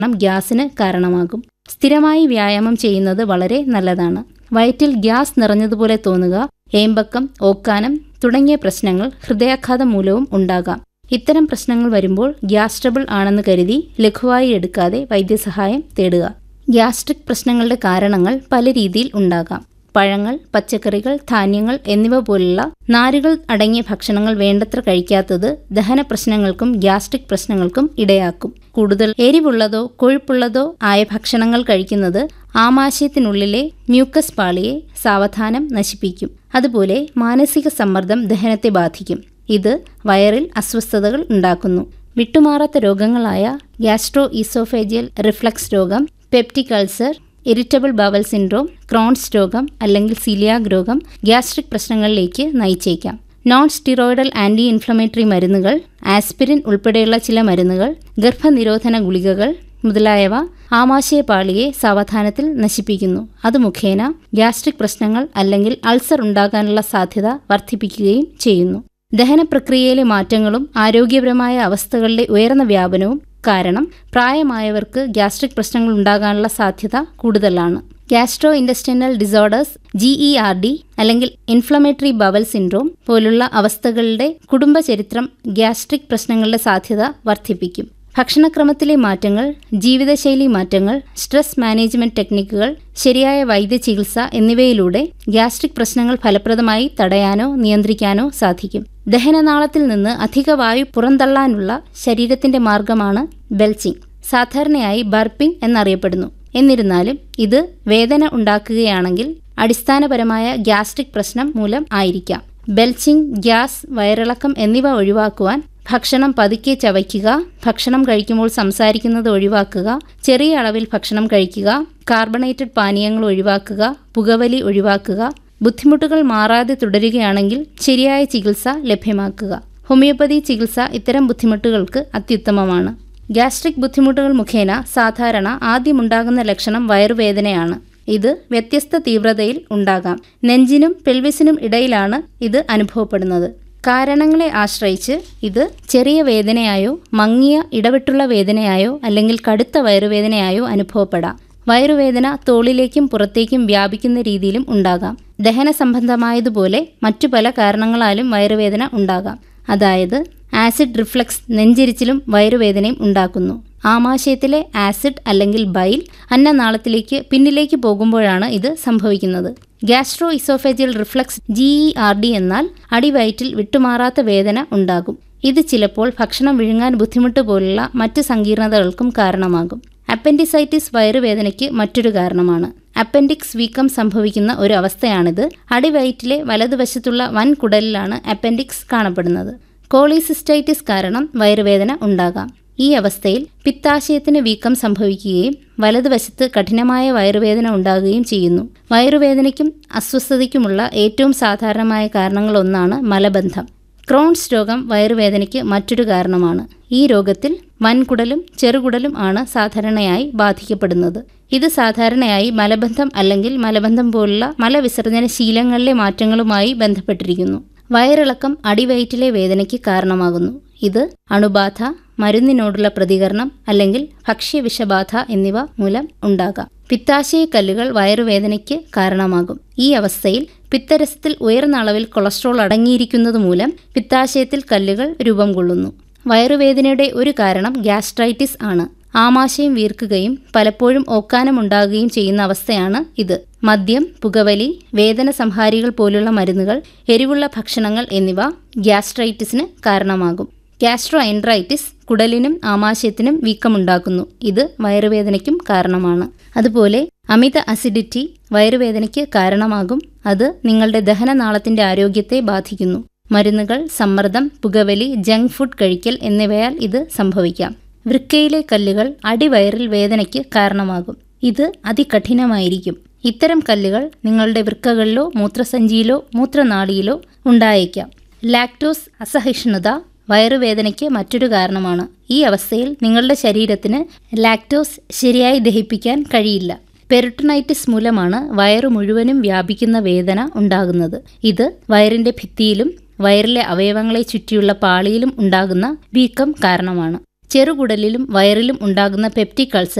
ണം ഗ്യാസിന് കാരണമാകും സ്ഥിരമായി വ്യായാമം ചെയ്യുന്നത് വളരെ നല്ലതാണ് വയറ്റിൽ ഗ്യാസ് നിറഞ്ഞതുപോലെ തോന്നുക ഏമ്പക്കം ഓക്കാനം തുടങ്ങിയ പ്രശ്നങ്ങൾ ഹൃദയാഘാതം മൂലവും ഉണ്ടാകാം ഇത്തരം പ്രശ്നങ്ങൾ വരുമ്പോൾ ഗ്യാസ് ട്രബിൾ ആണെന്ന് കരുതി ലഘുവായി എടുക്കാതെ വൈദ്യസഹായം തേടുക ഗ്യാസ്ട്രിക് പ്രശ്നങ്ങളുടെ കാരണങ്ങൾ പല രീതിയിൽ ഉണ്ടാകാം പഴങ്ങൾ പച്ചക്കറികൾ ധാന്യങ്ങൾ എന്നിവ പോലുള്ള നാരുകൾ അടങ്ങിയ ഭക്ഷണങ്ങൾ വേണ്ടത്ര കഴിക്കാത്തത് ദഹന പ്രശ്നങ്ങൾക്കും ഗ്യാസ്ട്രിക് പ്രശ്നങ്ങൾക്കും ഇടയാക്കും കൂടുതൽ എരിവുള്ളതോ കൊഴുപ്പുള്ളതോ ആയ ഭക്ഷണങ്ങൾ കഴിക്കുന്നത് ആമാശയത്തിനുള്ളിലെ മ്യൂക്കസ് പാളിയെ സാവധാനം നശിപ്പിക്കും അതുപോലെ മാനസിക സമ്മർദ്ദം ദഹനത്തെ ബാധിക്കും ഇത് വയറിൽ അസ്വസ്ഥതകൾ ഉണ്ടാക്കുന്നു വിട്ടുമാറാത്ത രോഗങ്ങളായ ഗ്യാസ്ട്രോ ഈസോഫേജിയൽ റിഫ്ലക്സ് രോഗം peptic ulcer irritable bowel syndrome Crohn's രോഗം അല്ലെങ്കിൽ സിലിയാഗ് രോഗം ഗ്യാസ്ട്രിക് പ്രശ്നങ്ങളിലേക്ക് നയിച്ചേക്കാം നോൺ സ്റ്റിറോയിഡൽ ആന്റി ഇൻഫ്ലമേറ്ററി മരുന്നുകൾ ആസ്പിരിൻ ഉൾപ്പെടെയുള്ള ചില മരുന്നുകൾ ഗർഭനിരോധന ഗുളികകൾ മുതലായവ ആമാശയപാളിയെ സാവധാനത്തിൽ നശിപ്പിക്കുന്നു അത് മുഖേന ഗ്യാസ്ട്രിക് പ്രശ്നങ്ങൾ അല്ലെങ്കിൽ അൾസർ ഉണ്ടാകാനുള്ള സാധ്യത വർദ്ധിപ്പിക്കുകയും ചെയ്യുന്നു ദഹന പ്രക്രിയയിലെ മാറ്റങ്ങളും ആരോഗ്യപരമായ അവസ്ഥകളുടെ ഉയർന്ന വ്യാപനവും കാരണം പ്രായമായവർക്ക് ഗ്യാസ്ട്രിക് പ്രശ്നങ്ങൾ ഉണ്ടാകാനുള്ള സാധ്യത കൂടുതലാണ് gastro intestinal disorders G E R D അല്ലെങ്കിൽ ഇൻഫ്ലമേറ്ററി ബവൽ സിൻഡ്രോം പോലുള്ള അവസ്ഥകളുടെ കുടുംബചരിത്രം ഗ്യാസ്ട്രിക് പ്രശ്നങ്ങളുടെ സാധ്യത വർദ്ധിപ്പിക്കും ഭക്ഷണക്രമത്തിലെ മാറ്റങ്ങൾ ജീവിതശൈലി മാറ്റങ്ങൾ സ്ട്രെസ് മാനേജ്മെന്റ് ടെക്നിക്കുകൾ ശരിയായ വൈദ്യചികിത്സ എന്നിവയിലൂടെ ഗ്യാസ്ട്രിക് പ്രശ്നങ്ങൾ ഫലപ്രദമായി തടയാനോ നിയന്ത്രിക്കാനോ സാധിക്കും ദഹനനാളത്തിൽ നിന്ന് അധിക വായു പുറന്തള്ളാനുള്ള ശരീരത്തിന്റെ മാർഗമാണ് ബെൽച്ചിങ് സാധാരണയായി ബർപ്പിംഗ് എന്നറിയപ്പെടുന്നു എന്നിരുന്നാലും ഇത് വേദന ഉണ്ടാക്കുകയാണെങ്കിൽ അടിസ്ഥാനപരമായ ഗ്യാസ്ട്രിക് പ്രശ്നം മൂലം ആയിരിക്കാം ബെൽച്ചിങ് ഗ്യാസ് വയറിളക്കം എന്നിവ ഒഴിവാക്കുവാൻ ഭക്ഷണം പതുക്കെ ചവയ്ക്കുക ഭക്ഷണം കഴിക്കുമ്പോൾ സംസാരിക്കുന്നത് ഒഴിവാക്കുക ചെറിയ അളവിൽ ഭക്ഷണം കഴിക്കുക കാർബണേറ്റഡ് പാനീയങ്ങൾ ഒഴിവാക്കുക പുകവലി ഒഴിവാക്കുക ബുദ്ധിമുട്ടുകൾ മാറാതെ തുടരുകയാണെങ്കിൽ ശരിയായ ചികിത്സ ലഭ്യമാക്കുക ഹോമിയോപ്പതി ചികിത്സ ഇത്തരം ബുദ്ധിമുട്ടുകൾക്ക് അത്യുത്തമമാണ് ഗ്യാസ്ട്രിക് ബുദ്ധിമുട്ടുകൾ മുഖേന സാധാരണ ആദ്യമുണ്ടാകുന്ന ലക്ഷണം വയറുവേദനയാണ് ഇത് വ്യത്യസ്ത തീവ്രതയിൽ ഉണ്ടാകാം നെഞ്ചിനും പെൽവിസിനും ഇടയിലാണ് ഇത് അനുഭവപ്പെടുന്നത് കാരണങ്ങളെ ആശ്രയിച്ച് ഇത് ചെറിയ വേദനയായോ മങ്ങിയ ഇടവിട്ടുള്ള വേദനയായോ അല്ലെങ്കിൽ കടുത്ത വയറുവേദനയായോ അനുഭവപ്പെടാം വയറുവേദന തോളിലേക്കും പുറത്തേക്കും വ്യാപിക്കുന്ന രീതിയിലും ഉണ്ടാകാം ദഹന സംബന്ധമായതുപോലെ മറ്റു പല കാരണങ്ങളാലും വയറുവേദന ഉണ്ടാകാം അതായത് ആസിഡ് റിഫ്ലക്സ് നെഞ്ചിരിച്ചിലും വയറുവേദനയും ഉണ്ടാക്കുന്നു ആമാശയത്തിലെ ആസിഡ് അല്ലെങ്കിൽ ബൈൽ അന്നനാളത്തിലേക്ക് പിന്നിലേക്ക് പോകുമ്പോഴാണ് ഇത് സംഭവിക്കുന്നത് gastro oesophageal reflux G E R D എന്നാൽ അടിവയറ്റിൽ വിട്ടുമാറാത്ത വേദന ഉണ്ടാകും ഇത് ചിലപ്പോൾ ഭക്ഷണം വിഴുങ്ങാൻ ബുദ്ധിമുട്ട് പോലുള്ള മറ്റ് സങ്കീർണതകൾക്കും കാരണമാകും അപ്പൻഡിസൈറ്റിസ് വയറുവേദനയ്ക്ക് മറ്റൊരു കാരണമാണ് അപ്പൻഡിക്സ് വീക്കം സംഭവിക്കുന്ന ഒരു അവസ്ഥയാണിത് അടിവയറ്റിലെ വലതുവശത്തുള്ള വൻകുടലിലാണ് അപ്പൻഡിക്സ് കാണപ്പെടുന്നത് കോളിസിസ്റ്റൈറ്റിസ് കാരണം വയറുവേദന ഉണ്ടാകാം ഈ അവസ്ഥയിൽ പിത്താശയത്തിന് വീക്കം സംഭവിക്കുകയും വലതുവശത്ത് കഠിനമായ വയറുവേദന ഉണ്ടാകുകയും ചെയ്യുന്നു വയറുവേദനയ്ക്കും അസ്വസ്ഥതയ്ക്കുമുള്ള ഏറ്റവും സാധാരണമായ കാരണങ്ങളൊന്നാണ് മലബന്ധം ക്രോൺസ് രോഗം വയറുവേദനയ്ക്ക് മറ്റൊരു കാരണമാണ് ഈ രോഗത്തിൽ വൻകുടലും ചെറുകുടലും ആണ് സാധാരണയായി ബാധിക്കപ്പെടുന്നത് ഇത് സാധാരണയായി മലബന്ധം അല്ലെങ്കിൽ മലബന്ധം പോലുള്ള മലവിസർജന ശീലങ്ങളിലെ മാറ്റങ്ങളുമായി ബന്ധപ്പെട്ടിരിക്കുന്നു വയറിളക്കം അടിവയറ്റിലെ വേദനയ്ക്ക് കാരണമാകുന്നു ഇത് അണുബാധ മരുന്നിനോടുള്ള പ്രതികരണം അല്ലെങ്കിൽ ഭക്ഷ്യവിഷബാധ എന്നിവ മൂലം ഉണ്ടാകാം പിത്താശയ കല്ലുകൾ വയറുവേദനയ്ക്ക് കാരണമാകും ഈ അവസ്ഥയിൽ പിത്തരസത്തിൽ ഉയർന്ന അളവിൽ കൊളസ്ട്രോൾ അടങ്ങിയിരിക്കുന്നത് മൂലം പിത്താശയത്തിൽ കല്ലുകൾ രൂപം കൊള്ളുന്നു വയറുവേദനയുടെ ഒരു കാരണം ഗ്യാസ്ട്രൈറ്റിസ് ആണ് ആമാശയം വീർക്കുകയും പലപ്പോഴും ഓക്കാനം ഉണ്ടാകുകയും ചെയ്യുന്ന അവസ്ഥയാണ് ഇത് മദ്യം പുകവലി വേദന സംഹാരികൾ പോലുള്ള മരുന്നുകൾ എരിവുള്ള ഭക്ഷണങ്ങൾ എന്നിവ ഗ്യാസ്ട്രൈറ്റിസിന് കാരണമാകും ഗ്യാസ്ട്രോ എൻട്രൈറ്റിസ് കുടലിനും ആമാശയത്തിനും വീക്കമുണ്ടാക്കുന്നു ഇത് വയറുവേദനയ്ക്കും കാരണമാണ് അതുപോലെ അമിത അസിഡിറ്റി വയറുവേദനയ്ക്ക് കാരണമാകും അത് നിങ്ങളുടെ ദഹനനാളത്തിന്റെ ആരോഗ്യത്തെ ബാധിക്കുന്നു മരുന്നുകൾ സമ്മർദ്ദം പുകവലി ജങ്ക് ഫുഡ് കഴിക്കൽ എന്നിവയാൽ ഇത് സംഭവിക്കാം വൃക്കയിലെ കല്ലുകൾ അടിവയറിൽ വേദനയ്ക്ക് കാരണമാകും ഇത് അതികഠിനമായിരിക്കും ഇത്തരം കല്ലുകൾ നിങ്ങളുടെ വൃക്കകളിലോ മൂത്രസഞ്ചിയിലോ മൂത്രനാളിയിലോ ഉണ്ടായേക്കാം ലാക്ടോസ് അസഹിഷ്ണുത വയറുവേദനയ്ക്ക് മറ്റൊരു കാരണമാണ് ഈ അവസ്ഥയിൽ നിങ്ങളുടെ ശരീരത്തിന് ലാക്ടോസ് ശരിയായി ദഹിപ്പിക്കാൻ കഴിയില്ല പെരിട്ടണൈറ്റിസ് മൂലമാണ് വയറു മുഴുവനും വ്യാപിക്കുന്ന വേദന ഉണ്ടാകുന്നത് ഇത് വയറിന്റെ ഭിത്തിയിലും വയറിലെ അവയവങ്ങളെ ചുറ്റിയുള്ള പാളിയിലും ഉണ്ടാകുന്ന വീക്കം കാരണമാണ് ചെറുകുടലിലും വയറിലും ഉണ്ടാകുന്ന പെപ്റ്റിക് അൾസർ